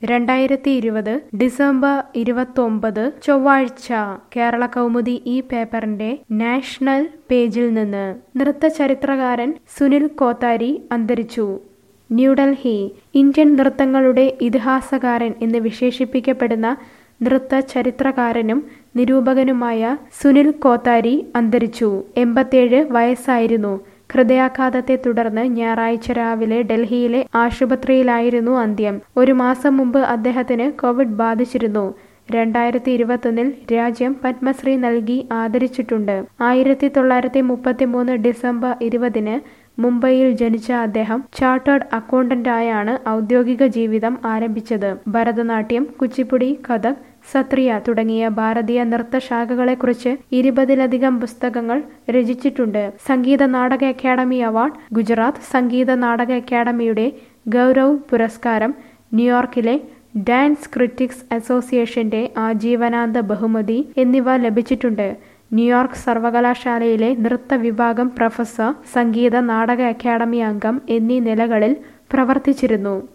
രണ്ടായിരത്തി ഇരുപത് ഡിസംബർ ഇരുപത്തൊമ്പത് ചൊവ്വാഴ്ച കേരള കൗമുദി ഈ പേപ്പറിന്റെ നാഷണൽ പേജിൽ നിന്ന് നൃത്ത ചരിത്രകാരൻ സുനിൽ കോത്താരി അന്തരിച്ചു ന്യൂഡൽഹി ഇന്ത്യൻ നൃത്തങ്ങളുടെ ഇതിഹാസകാരൻ എന്ന് വിശേഷിപ്പിക്കപ്പെടുന്ന നൃത്ത ചരിത്രകാരനും നിരൂപകനുമായ സുനിൽ കോത്താരി അന്തരിച്ചു എൺപത്തിയേഴ് വയസ്സായിരുന്നു ഹൃദയാഘാതത്തെ തുടർന്ന് ഞായറാഴ്ച രാവിലെ ഡൽഹിയിലെ ആശുപത്രിയിലായിരുന്നു അന്ത്യം ഒരു മാസം മുമ്പ് അദ്ദേഹത്തിന് കോവിഡ് ബാധിച്ചിരുന്നു രണ്ടായിരത്തി ഇരുപത്തൊന്നിൽ രാജ്യം പത്മശ്രീ നൽകി ആദരിച്ചിട്ടുണ്ട് ആയിരത്തി തൊള്ളായിരത്തി മുപ്പത്തിമൂന്ന് ഡിസംബർ ഇരുപതിന് മുംബൈയിൽ ജനിച്ച അദ്ദേഹം ചാർട്ടേഡ് അക്കൗണ്ടന്റായാണ് ഔദ്യോഗിക ജീവിതം ആരംഭിച്ചത് ഭരതനാട്യം കുച്ചിപ്പുടി കഥക് സത്രിയ തുടങ്ങിയ ഭാരതീയ നൃത്തശാഖകളെക്കുറിച്ച് ഇരുപതിലധികം പുസ്തകങ്ങൾ രചിച്ചിട്ടുണ്ട് സംഗീത നാടക അക്കാദമി അവാർഡ് ഗുജറാത്ത് സംഗീത നാടക അക്കാദമിയുടെ ഗൗരവ് പുരസ്കാരം ന്യൂയോർക്കിലെ ഡാൻസ് ക്രിറ്റിക്സ് അസോസിയേഷന്റെ ആജീവനാന്ത ബഹുമതി എന്നിവ ലഭിച്ചിട്ടുണ്ട് ന്യൂയോർക്ക് സർവകലാശാലയിലെ നൃത്ത വിഭാഗം പ്രൊഫസർ സംഗീത നാടക അക്കാദമി അംഗം എന്നീ നിലകളിൽ പ്രവർത്തിച്ചിരുന്നു